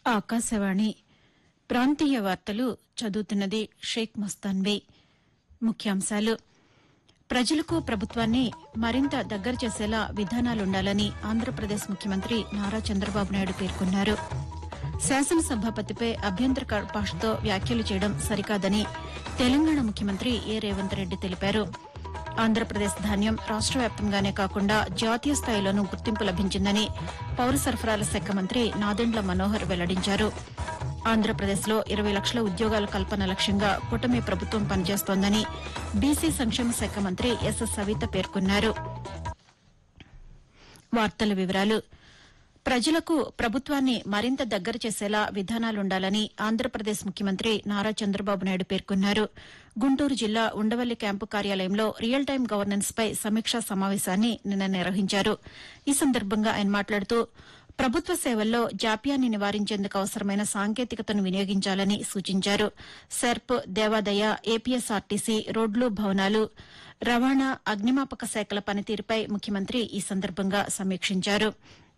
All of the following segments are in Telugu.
ఆకాశవాణి ప్రాంతీయ వార్తలు చదువుతున్నది షేక్ మస్తాన్బీ ముఖ్యాంశాలు ప్రజలకు ప్రభుత్వాన్ని మరింత దగ్గర చేసేలా విధానాలుండాలని ఆంధ్రప్రదేశ్ ముఖ్యమంత్రి నారా చంద్రబాబు నాయుడు పేర్కొన్నారు శాసనసభాపతిపై అభ్యంతర భాషతో వ్యాఖ్యలు చేయడం సరికాదని తెలంగాణ ముఖ్యమంత్రి ఏ రేవంత్ రెడ్డి తెలిపారు ఆంధ్రప్రదేశ్ ధాన్యం రాష్ట వ్యాప్తంగానే కాకుండా జాతీయ స్థాయిలోనూ గుర్తింపు లభించిందని పౌర సరఫరాల శాఖ మంత్రి నాదెండ్ల మనోహర్ వెల్లడించారు ఆంధ్రప్రదేశ్లో ఇరవై లక్షల ఉద్యోగాల కల్పన లక్ష్యంగా కూటమి ప్రభుత్వం పనిచేస్తోందని బీసీ సంక్షేమ శాఖ మంత్రి ఎస్ఎస్ సవిత పేర్కొన్నారు వార్తల వివరాలు ప్రజలకు ప్రభుత్వాన్ని మరింత దగ్గర చేసేలా విధానాలుండాలని ఆంధ్రప్రదేశ్ ముఖ్యమంత్రి నారా చంద్రబాబు నాయుడు పేర్కొన్నారు గుంటూరు జిల్లా ఉండవల్లి క్యాంపు కార్యాలయంలో రియల్ టైం గవర్నెన్స్ పై సమీక్షా సమావేశాన్ని నిన్న నిర్వహించారు ఈ సందర్భంగా ఆయన మాట్లాడుతూ ప్రభుత్వ సేవల్లో జాప్యాన్ని నివారించేందుకు అవసరమైన సాంకేతికతను వినియోగించాలని సూచించారు సెర్ప్ దేవాదయ ఏపీఎస్ఆర్టీసీ రోడ్లు భవనాలు రవాణా అగ్నిమాపక శాఖల పనితీరుపై ముఖ్యమంత్రి ఈ సందర్భంగా సమీక్షించారు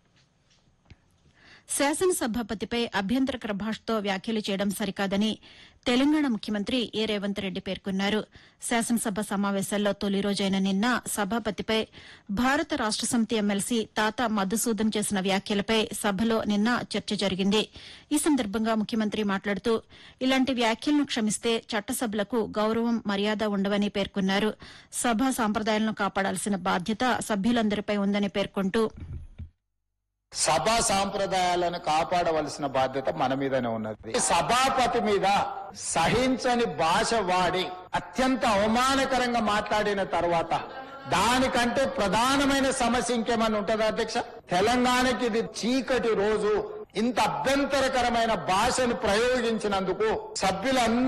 శాసనసభాపతిపై అభ్యంతరకర భాషతో వ్యాఖ్యలు చేయడం సరికాదని తెలంగాణ ముఖ్యమంత్రి ఏ రేవంత్ రెడ్డి పేర్కొన్నారు శాసనసభ సమావేశాల్లో తొలి రోజైన నిన్న సభాపతిపై భారత రాష్ట సమితి ఎమ్మెల్సీ తాత మధుసూదన్ చేసిన వ్యాఖ్యలపై సభలో నిన్న చర్చ జరిగింది ఈ సందర్భంగా ముఖ్యమంత్రి మాట్లాడుతూ ఇలాంటి వ్యాఖ్యలను క్షమిస్తే చట్టసభలకు గౌరవం మర్యాద ఉండవని పేర్కొన్నారు సభా సాంప్రదాయాలను కాపాడాల్సిన బాధ్యత సభ్యులందరిపై ఉందని పేర్కొంటూ సభా సాంప్రదాయాలను కాపాడవలసిన బాధ్యత మన మీదనే ఉన్నది సభాపతి మీద సహించని భాష వాడి అత్యంత అవమానకరంగా మాట్లాడిన తర్వాత దానికంటే ప్రధానమైన సమస్య ఇంకేమన్నా ఉంటుందా అధ్యక్ష తెలంగాణకి ఇది చీకటి రోజు ఇంత అభ్యంతరకరమైన భాషను ప్రయోగించినందుకు సభ్యులందరూ